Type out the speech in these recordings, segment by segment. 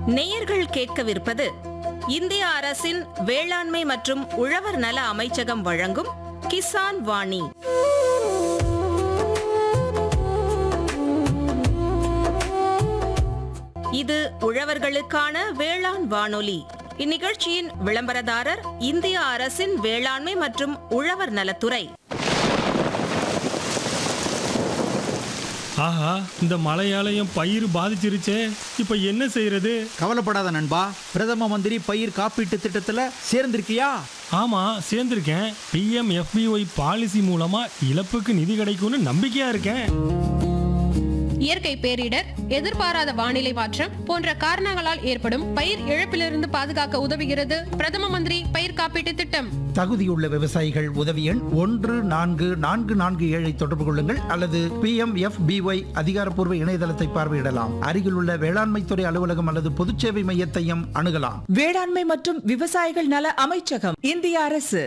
நேயர்கள் கேட்கவிருப்பது இந்திய அரசின் வேளாண்மை மற்றும் உழவர் நல அமைச்சகம் வழங்கும் கிசான் வாணி இது உழவர்களுக்கான வேளாண் வானொலி இந்நிகழ்ச்சியின் விளம்பரதாரர் இந்திய அரசின் வேளாண்மை மற்றும் உழவர் நலத்துறை ஆஹா இந்த மழையாலயம் பயிர் பாதிச்சிருச்சே இப்போ என்ன செய்யறது கவலைப்படாத நண்பா பிரதம மந்திரி பயிர் காப்பீட்டு திட்டத்துல சேர்ந்திருக்கியா ஆமா சேர்ந்திருக்கேன் பிஎம் எஃபிஒய் பாலிசி மூலமா இழப்புக்கு நிதி கிடைக்கும்னு நம்பிக்கையா இருக்கேன் இயற்கை பேரிடர் எதிர்பாராத வானிலை மாற்றம் போன்ற காரணங்களால் ஏற்படும் பயிர் இழப்பிலிருந்து பாதுகாக்க உதவுகிறது பிரதம மந்திரி பயிர் காப்பீட்டு திட்டம் தகுதியுள்ள விவசாயிகள் உதவி எண் ஒன்று நான்கு நான்கு நான்கு ஏழை தொடர்பு கொள்ளுங்கள் அல்லது பி எம் எஃப் பிஒய் அதிகாரப்பூர்வ இணையதளத்தை பார்வையிடலாம் அருகிலுள்ள வேளாண்மைத்துறை அலுவலகம் அல்லது பொதுச்சேவை மையத்தையும் அணுகலாம் வேளாண்மை மற்றும் விவசாயிகள் நல அமைச்சகம் இந்திய அரசு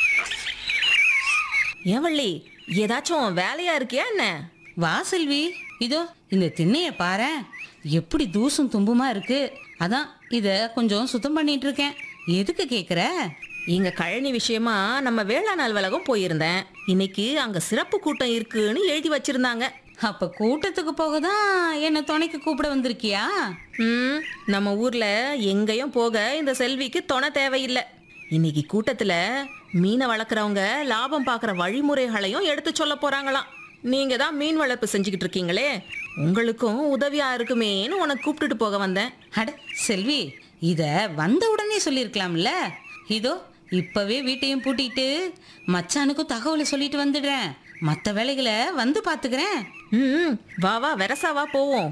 ஏவள்ளி ஏதாச்சும் வேலையா இருக்கியா என்ன வா செல்வி இதோ இந்த திண்ணைய பாரேன் எப்படி தூசும் தும்புமா இருக்கு அதான் இத கொஞ்சம் சுத்தம் பண்ணிட்டு இருக்கேன் எதுக்கு கேக்குற இங்க கழனி விஷயமா நம்ம வேளாண் அலுவலகம் போயிருந்தேன் இன்னைக்கு அங்க சிறப்பு கூட்டம் இருக்குன்னு எழுதி வச்சிருந்தாங்க அப்ப கூட்டத்துக்கு போக தான் என்ன துணைக்கு கூப்பிட வந்திருக்கியா ம் நம்ம ஊர்ல எங்கேயும் போக இந்த செல்விக்கு துணை தேவையில்லை இன்னைக்கு கூட்டத்துல மீனை வளர்க்குறவங்க லாபம் பார்க்குற வழிமுறைகளையும் எடுத்து சொல்ல போறாங்களாம் நீங்க தான் மீன் வளர்ப்பு செஞ்சுக்கிட்டு இருக்கீங்களே உங்களுக்கும் உதவியா இருக்குமேன்னு உனக்கு கூப்பிட்டுட்டு போக வந்தேன் அட செல்வி இத வந்த உடனே சொல்லியிருக்கலாம்ல இதோ இப்பவே வீட்டையும் பூட்டிட்டு மச்சானுக்கும் தகவலை சொல்லிட்டு வந்துடுறேன் மற்ற வேலைகளை வந்து பாத்துக்கிறேன் ம் வா வா வெரசா வா போவோம்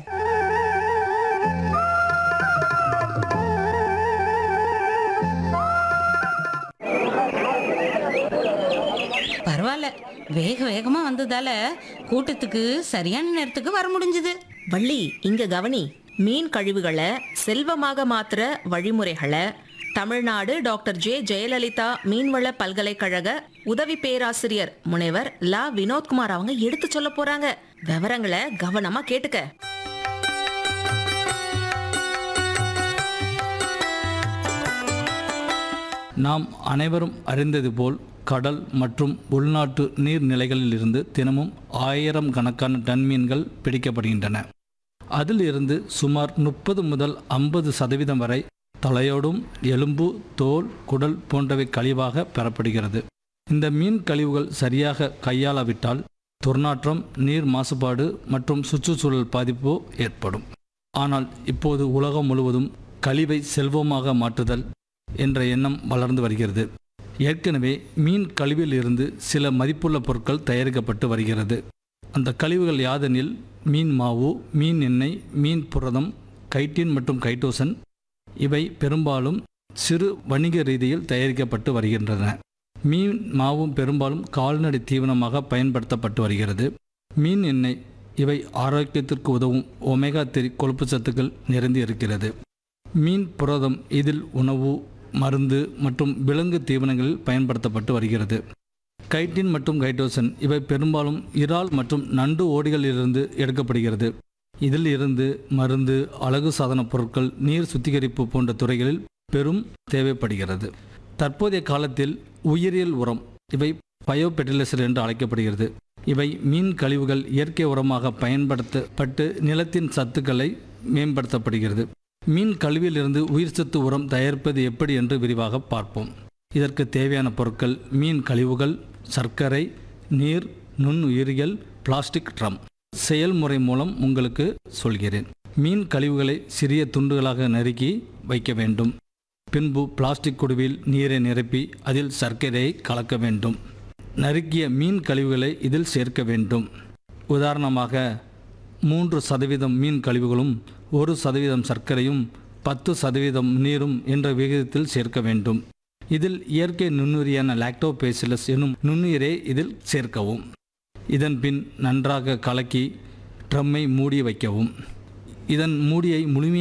பரவாயில்ல வேக வேகமா வந்ததால கூட்டத்துக்கு சரியான நேரத்துக்கு வர முடிஞ்சது வள்ளி இங்க கவனி மீன் கழிவுகளை செல்வமாக மாத்துற வழிமுறைகளை தமிழ்நாடு டாக்டர் ஜே ஜெயலலிதா மீன்வள பல்கலைக்கழக உதவி பேராசிரியர் முனைவர் லா வினோத்குமார் அவங்க எடுத்து சொல்ல போறாங்க விவரங்களை கவனமா கேட்டுக்க நாம் அனைவரும் அறிந்தது போல் கடல் மற்றும் உள்நாட்டு நீர்நிலைகளிலிருந்து தினமும் ஆயிரம் கணக்கான டன் மீன்கள் பிடிக்கப்படுகின்றன அதில் இருந்து சுமார் முப்பது முதல் ஐம்பது சதவீதம் வரை தலையோடும் எலும்பு தோல் குடல் போன்றவை கழிவாக பெறப்படுகிறது இந்த மீன் கழிவுகள் சரியாக கையாளாவிட்டால் துர்நாற்றம் நீர் மாசுபாடு மற்றும் சுற்றுச்சூழல் பாதிப்பு ஏற்படும் ஆனால் இப்போது உலகம் முழுவதும் கழிவை செல்வமாக மாற்றுதல் என்ற எண்ணம் வளர்ந்து வருகிறது ஏற்கனவே மீன் கழிவில் இருந்து சில மதிப்புள்ள பொருட்கள் தயாரிக்கப்பட்டு வருகிறது அந்த கழிவுகள் யாதெனில் மீன் மாவு மீன் எண்ணெய் மீன் புரதம் கைட்டின் மற்றும் கைட்டோசன் இவை பெரும்பாலும் சிறு வணிக ரீதியில் தயாரிக்கப்பட்டு வருகின்றன மீன் மாவும் பெரும்பாலும் கால்நடை தீவனமாக பயன்படுத்தப்பட்டு வருகிறது மீன் எண்ணெய் இவை ஆரோக்கியத்திற்கு உதவும் ஒமேகா த்ரீ கொழுப்பு சத்துக்கள் நிறைந்து இருக்கிறது மீன் புரதம் இதில் உணவு மருந்து மற்றும் விலங்கு தீவனங்களில் பயன்படுத்தப்பட்டு வருகிறது கைட்டின் மற்றும் கைட்டோசன் இவை பெரும்பாலும் இறால் மற்றும் நண்டு ஓடிகளிலிருந்து எடுக்கப்படுகிறது இதில் இருந்து மருந்து அழகு சாதன பொருட்கள் நீர் சுத்திகரிப்பு போன்ற துறைகளில் பெரும் தேவைப்படுகிறது தற்போதைய காலத்தில் உயிரியல் உரம் இவை பயோ பெர்டிலைசர் என்று அழைக்கப்படுகிறது இவை மீன் கழிவுகள் இயற்கை உரமாக பயன்படுத்தப்பட்டு நிலத்தின் சத்துக்களை மேம்படுத்தப்படுகிறது மீன் கழிவிலிருந்து உயிர் சத்து உரம் தயாரிப்பது எப்படி என்று விரிவாக பார்ப்போம் இதற்கு தேவையான பொருட்கள் மீன் கழிவுகள் சர்க்கரை நீர் நுண்ணுயிரிகள் பிளாஸ்டிக் ட்ரம் செயல்முறை மூலம் உங்களுக்கு சொல்கிறேன் மீன் கழிவுகளை சிறிய துண்டுகளாக நறுக்கி வைக்க வேண்டும் பின்பு பிளாஸ்டிக் குடுவில் நீரை நிரப்பி அதில் சர்க்கரையை கலக்க வேண்டும் நறுக்கிய மீன் கழிவுகளை இதில் சேர்க்க வேண்டும் உதாரணமாக மூன்று சதவீதம் மீன் கழிவுகளும் ஒரு சதவீதம் சர்க்கரையும் பத்து சதவீதம் நீரும் என்ற விகிதத்தில் சேர்க்க வேண்டும் இதில் இயற்கை நுண்ணுயிரியான லாக்டோபேசிலஸ் எனும் நுண்ணுயிரை இதில் சேர்க்கவும் இதன் பின் நன்றாக கலக்கி ட்ரம்மை மூடி வைக்கவும் இதன் மூடியை முழுமையாக